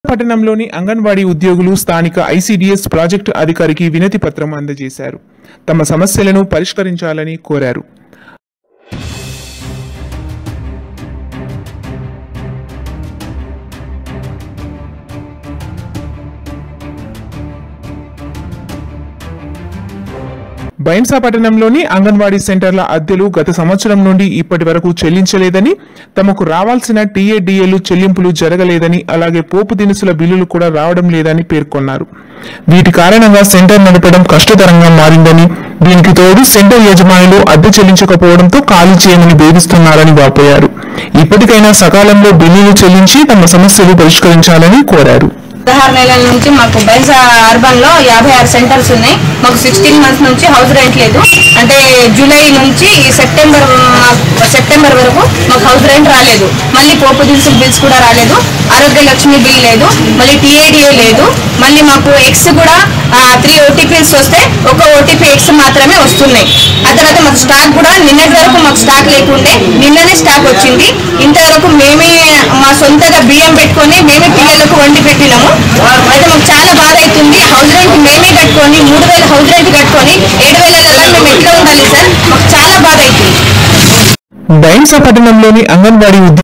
పట్టణంలోని అంగన్వాడీ ఉద్యోగులు స్థానిక ఐసీడీఎస్ ప్రాజెక్టు అధికారికి వినతి పత్రం అందజేశారు తమ సమస్యలను పరిష్కరించాలని కోరారు బైంసా పట్టణంలోని అంగన్వాడీ సెంటర్ల అద్దెలు గత సంవత్సరం నుండి ఇప్పటి వరకు చెల్లించలేదని తమకు రావాల్సిన టీఏడీఏలు చెల్లింపులు జరగలేదని అలాగే పోపు దినుసుల బిల్లులు కూడా రావడం లేదని పేర్కొన్నారు వీటి కారణంగా సెంటర్ నడపడం కష్టతరంగా మారిందని దీనికి తోడు సెంటర్ యజమానులు అద్దె చెల్లించకపోవడంతో ఖాళీ చేయమని బేధిస్తున్నారని వాపోయారు ఇప్పటికైనా సకాలంలో బిల్లులు చెల్లించి తమ సమస్యలు పరిష్కరించాలని కోరారు పదహారు నెలల నుంచి మాకు బైసా అర్బన్ లో యాభై ఆరు సెంటర్స్ ఉన్నాయి మాకు సిక్స్టీన్ మంత్స్ నుంచి హౌస్ రెంట్ లేదు అంటే జూలై నుంచి సెప్టెంబర్ మా- సెప్టెంబర్ వరకు మాకు హౌస్ రెంట్ రాలేదు మళ్ళీ పోపు దినుసులు బిల్స్ కూడా రాలేదు ఆరోగ్య లక్ష్మి బిల్ లేదు మళ్ళీ టీఏడిఏ లేదు మళ్ళీ మాకు ఎక్స్ కూడా త్రీ ఓటీపీస్ వస్తే ఒక ఓటీపీ ఎక్స్ మాత్రమే వస్తున్నాయి ఆ తర్వాత మాకు స్టాక్ కూడా నిన్నటి వరకు మాకు స్టాక్ లేకుండే నిన్ననే స్టాక్ వచ్చింది ఇంతవరకు మేమే మా సొంతగా బియ్యం పెట్టుకొని మేమే పిల్లలకు వండి పెట్టినాము అయితే మాకు చాలా బాధ అవుతుంది హౌస్ రెంట్ మేమే కట్టుకొని మూడు వేల హౌస్ రెంట్ కట్టుకొని ఏడు వేలలో మేము ఎట్లా ఉండాలి సార్ మాకు చాలా బాధ అవుతుంది బైంసా పట్టణంలోని అంగన్వాడీ ఉద్యోగులు